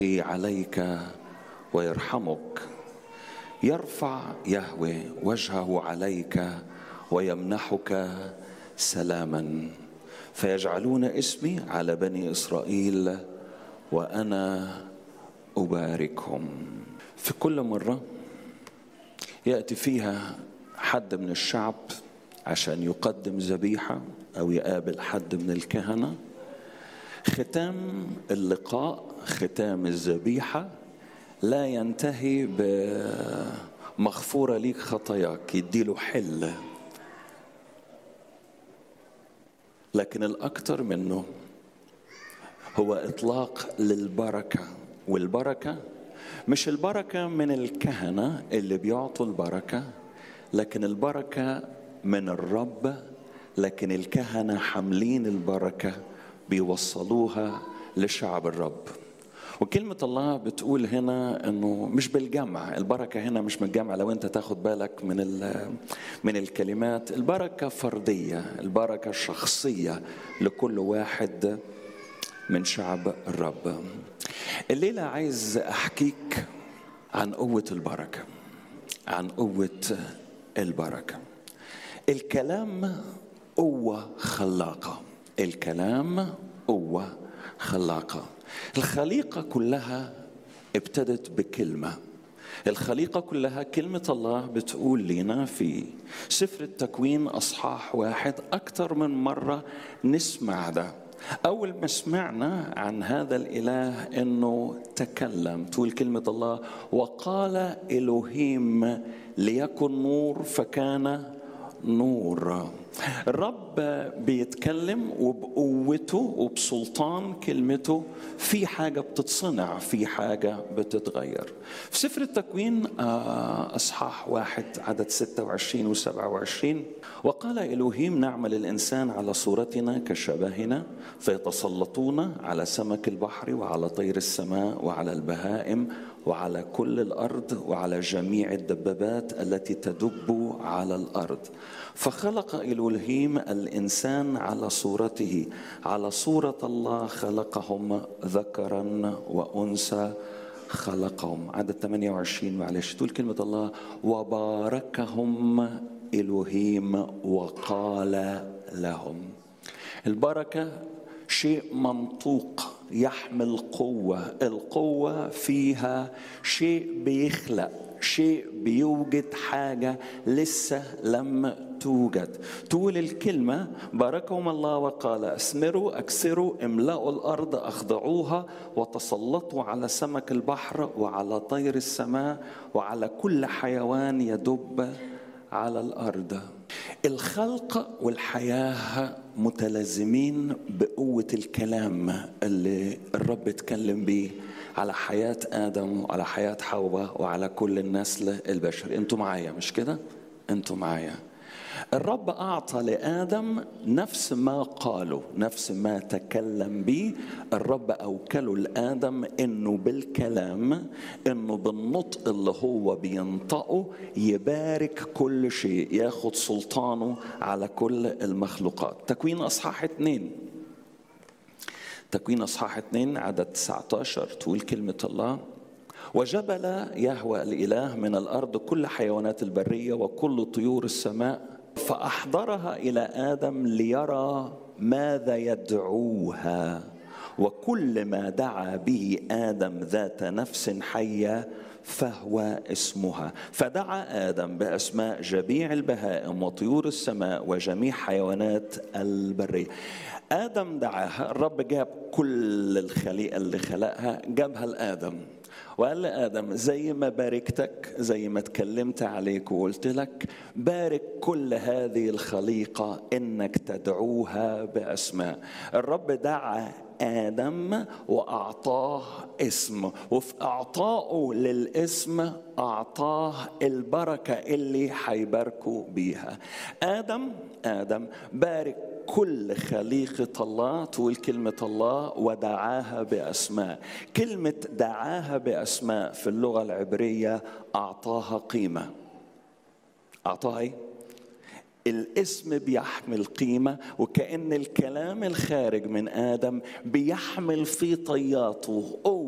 عليك ويرحمك يرفع يهوه وجهه عليك ويمنحك سلاما فيجعلون اسمي على بني اسرائيل وانا اباركهم في كل مره ياتي فيها حد من الشعب عشان يقدم ذبيحه او يقابل حد من الكهنه ختام اللقاء ختام الذبيحه لا ينتهي بمغفوره ليك خطاياك يديله حل لكن الاكثر منه هو اطلاق للبركه والبركه مش البركه من الكهنه اللي بيعطوا البركه لكن البركه من الرب لكن الكهنه حاملين البركه بيوصلوها لشعب الرب وكلمة الله بتقول هنا انه مش بالجمع، البركة هنا مش من الجمع لو انت تاخد بالك من من الكلمات، البركة فردية، البركة شخصية لكل واحد من شعب الرب. الليلة عايز احكيك عن قوة البركة. عن قوة البركة. الكلام قوة خلاقة. الكلام قوة خلاقة. الخليقة كلها ابتدت بكلمة الخليقة كلها كلمة الله بتقول لنا في سفر التكوين أصحاح واحد أكثر من مرة نسمع ده أول ما سمعنا عن هذا الإله أنه تكلم تقول كلمة الله وقال إلهيم ليكن نور فكان نور الرب بيتكلم وبقوته وبسلطان كلمته في حاجة بتتصنع في حاجة بتتغير في سفر التكوين أصحاح واحد عدد 26 و 27 وقال إلهيم نعمل الإنسان على صورتنا كشبهنا فيتسلطون على سمك البحر وعلى طير السماء وعلى البهائم وعلى كل الارض وعلى جميع الدبابات التي تدب على الارض فخلق الهيم الانسان على صورته على صوره الله خلقهم ذكرا وانثى خلقهم عدد 28 معلش تقول كلمه الله وباركهم الهيم وقال لهم البركه شيء منطوق يحمل قوة القوة فيها شيء بيخلق شيء بيوجد حاجة لسه لم توجد تقول الكلمة باركهم الله وقال أثمروا أكسروا املأوا الأرض أخضعوها وتسلطوا على سمك البحر وعلى طير السماء وعلى كل حيوان يدب على الأرض الخلق والحياة متلازمين بقوة الكلام اللي الرب اتكلم بيه على حياة آدم وعلى حياة حواء وعلى كل النسل البشري انتوا معايا مش كده انتوا معايا الرب أعطى لآدم نفس ما قاله نفس ما تكلم به الرب أوكله لآدم إنه بالكلام إنه بالنطق اللي هو بينطقه يبارك كل شيء ياخد سلطانه على كل المخلوقات تكوين أصحاح اتنين تكوين أصحاح اتنين عدد 19 تقول كلمة الله وجبل يهوى الإله من الأرض كل حيوانات البرية وكل طيور السماء فأحضرها إلى آدم ليرى ماذا يدعوها وكل ما دعا به آدم ذات نفس حية فهو اسمها فدعا آدم بأسماء جميع البهائم وطيور السماء وجميع حيوانات البرية آدم دعاها الرب جاب كل الخليقة اللي خلقها جابها لآدم وقال لآدم زي ما باركتك زي ما اتكلمت عليك وقلت لك بارك كل هذه الخليقة إنك تدعوها بأسماء الرب دعا آدم وأعطاه اسم وفي إعطائه للاسم أعطاه البركة اللي حيباركوا بيها آدم آدم بارك كل خليقة الله تقول كلمة الله ودعاها بأسماء كلمة دعاها بأسماء في اللغة العبرية أعطاها قيمة أعطاها إيه؟ الاسم بيحمل قيمة وكأن الكلام الخارج من آدم بيحمل في طياته